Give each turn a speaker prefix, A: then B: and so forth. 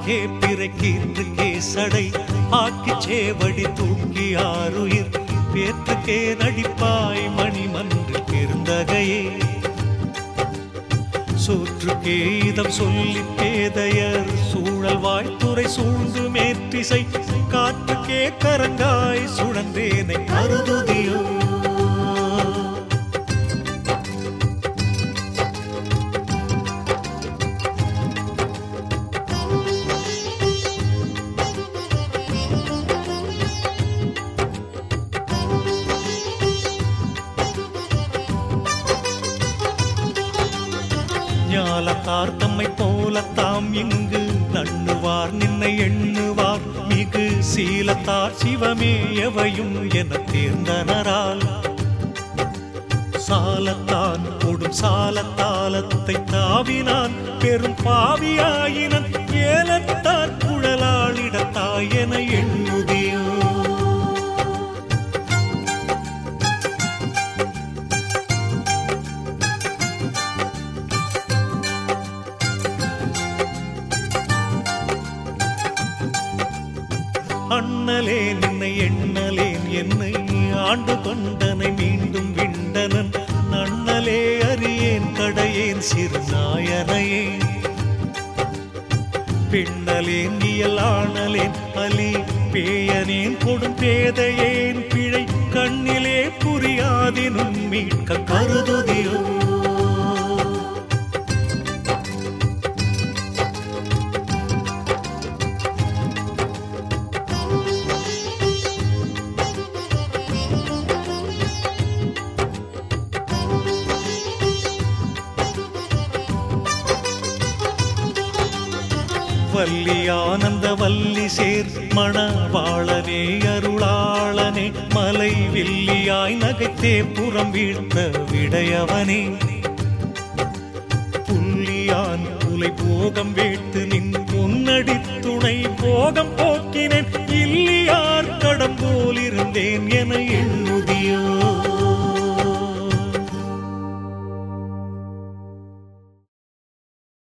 A: கேப்பிரை கீர்த்து கேசடை ஆக்கி சேவடி தூக்கி ஆறுயிர் பேற்றுக்கே நடிப்பாய் மணிமன்று பெருந்தகையே சோற்றுக்கே இதம் சொல்லி பேதையர் சூழல் வாய்த்துறை சூழ்ந்து மேற்றிசை காற்றுக்கே கரங்காய் சுழன்றேனை கருதுதியோ ஞாலத்தார் தம்மை போலத்தாம் இங்கு நண்ணுவார் நின்னை எண்ணுவார் மிகு சீலத்தார் சிவமே எவையும் என தேர்ந்தனரால் சாலத்தான் கொடும் சாலத்தாலத்தை தாவினான் பெரும் பாவியாயினன் ஏலத்தான் குழலாளிடத்தாய் என எண்ணுதியோ அண்ணலே நின்னை எண்ணலேன் என்னை ஆண்டு கொண்டனை மீண்டும் விண்டனன் நன்னலே அறியேன் கடையேன் சிறு நாயனையே பின்னலேன் இயலானலேன் அலி பேயனேன் கொடும் பேதையேன் பிழை கண்ணிலே புரியாதினும் மீட்க கருதுதியோ வள்ளி ஆனந்த வள்ளி சேர் மணவாளனே அருளாளனே மலை வில்லியாய் நகைத்தே புறம் வீழ்த்த விடையவனே புள்ளியான் புலை போகம் வேட்டு நின் பொன்னடி துணை போகம் போக்கினேன் இல்லியார் கடம் போலிருந்தேன் என எண்ணுதியோ